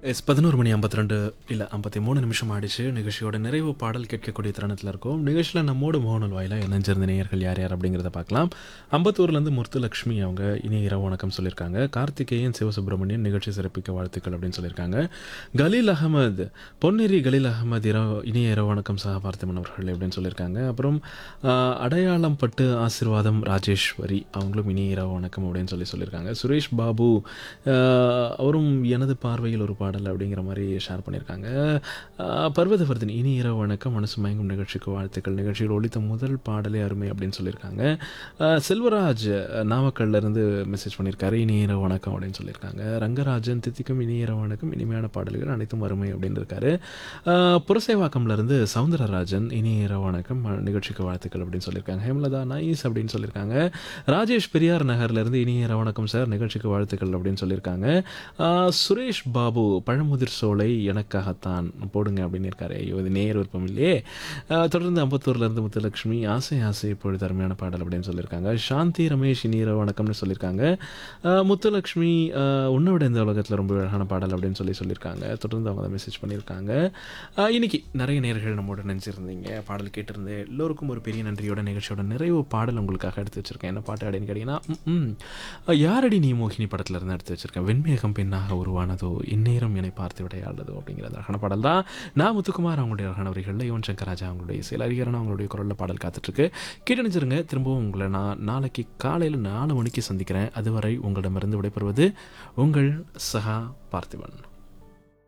S பதினோரு மணி ஐம்பத்தி ரெண்டு இல்லை ஐம்பத்தி மூணு நிமிஷம் ஆயிடுச்சு நிகழ்ச்சியோட நிறைவு பாடல் கேட்கக்கூடிய தருணத்தில் இருக்கும் நிகழ்ச்சியில் நம்மோடு மோகனல் வாயிலாக இணைஞ்சிருந்த நேயர்கள் யார் யார் அப்படிங்கிறத பார்க்கலாம் அம்பத்தூர்லேருந்து முத்துலக்ஷ்மி அவங்க இனி இரவு வணக்கம் சொல்லியிருக்காங்க கார்த்திகேயன் சிவசுப்பிரமணியன் நிகழ்ச்சி சிறப்பிக்க வாழ்த்துக்கள் அப்படின்னு சொல்லியிருக்காங்க கலீல் அகமது பொன்னேரி கலீல் அகமது இரவு இனிய இரவு வணக்கம் சக பார்த்திமன் அவர்கள் அப்படின்னு சொல்லியிருக்காங்க அப்புறம் ஆஹ், அடையாளம் பட்டு ஆசிர்வாதம் ராஜேஸ்வரி அவங்களும் இனிய இரவு வணக்கம் அப்படின்னு சொல்லி சொல்லியிருக்காங்க சுரேஷ் பாபு ஆஹ், அவரும் எனது பார்வையில் ஒரு பாடல் அப்படிங்கிற மாதிரி ஷேர் பண்ணியிருக்காங்க ஆஹ், பர்வதவர்தன் இனி இரவு வணக்கம் மனசு மயங்கும் நிகழ்ச்சிக்கு வாழ்த்துக்கள் நிகழ்ச்சியில் ஒழித்த முதல் பாடலே அருமை அப்படின்னு சொல்லியிருக்காங்க ஆஹ், செல்வராஜ் நாமக்கல்ல இருந்து மெசேஜ் பண்ணியிருக்காரு இனி இரவு வணக்கம் அப்படின்னு சொல்லியிருக்காங்க ரங்கராஜன் தித்திக்கும் இனி இரவு வணக்கம் இனிமையான பாடல்கள் அனைத்தும் அருமை அப்படின்னு இருக்காரு ஆஹ், புரசைவாக்கம்ல இருந்து சவுந்தரராஜன் இனி இரவு வணக்கம் ம- நிகழ்ச்சிக்கு வாழ்த்துக்கள் அப்படின்னு சொல்லியிருக்காங்க ஹேமலதா நைஸ் அப்படின்னு சொல்லியிருக்காங்க ராஜேஷ் பெரியார் நகர்ல இருந்து இனிய இரவு வணக்கம் சார் நிகழ்ச்சிக்கு வாழ்த்துக்கள் அப்படின்னு சொல்லியிருக்காங்க ஆஹ், சுரேஷ் பாபு பழமுதிர் சோலை எனக்காகத்தான் போடுங்க அப்படின்னு இருக்காரு ஐயோ இது நேர் விருப்பம் இல்லையே ஆஹ், தொடர்ந்து அம்பத்தூர்ல இருந்து முத்துலட்சுமி ஆசை ஆசை இப்பொழுது அருமையான பாடல் அப்படின்னு சொல்லியிருக்காங்க சாந்தி ரமேஷ் இனி இரவு வணக்கம்னு சொல்லியிருக்காங்க ஆஹ், முத்துலட்சுமி ஆஹ், உன்னை விட இந்த உலகத்தில் ரொம்ப அழகான பாடல் அப்படின்னு சொல்லி சொல்லியிருக்காங்க தொடர்ந்து அவங்க மெசேஜ் பண்ணியிருக்காங்க ஆஹ், இன்னைக்கு நிறைய நேர்கள் நம்மோட நினைச்சிருந்தீங்க பாடல் கேட்டிருந்தேன் எல்லோருக்கும் ஒரு பெரிய நன்றியோட நிகழ்ச்சியோட நிறைவு பாடல் உங்களுக்காக எடுத்து வச்சிருக்கேன் என்ன பாட்டு அப்படின்னு கேட்டிங்கன்னா ம், ம். யாரடி நீ மோகினி படத்துல இருந்து எடுத்து வச்சிருக்கேன் வெண்மேகம் பெண்ணாக உருவானதோ இந்நேரம் என்னை பார்த்து விடையாளதோ அப்படிங்கிற அந்த அழகான பாடல் தான் நான் முத்துக்குமார் அவங்களுடைய அழகான வரிகளில் யுவன் சங்கர் ராஜா அவங்களுடைய சில அறிஞரான அவங்களுடைய குரலில் பாடல் காத்துட்ருக்கு கேட்டணிச்சிருங்க திரும்பவும் உங்களை நான் நாளைக்கு காலையில் நாலு மணிக்கு சந்திக்கிறேன் அதுவரை உங்களிடமிருந்து விடைபெறுவது உங்கள் சகா பார்த்திபன்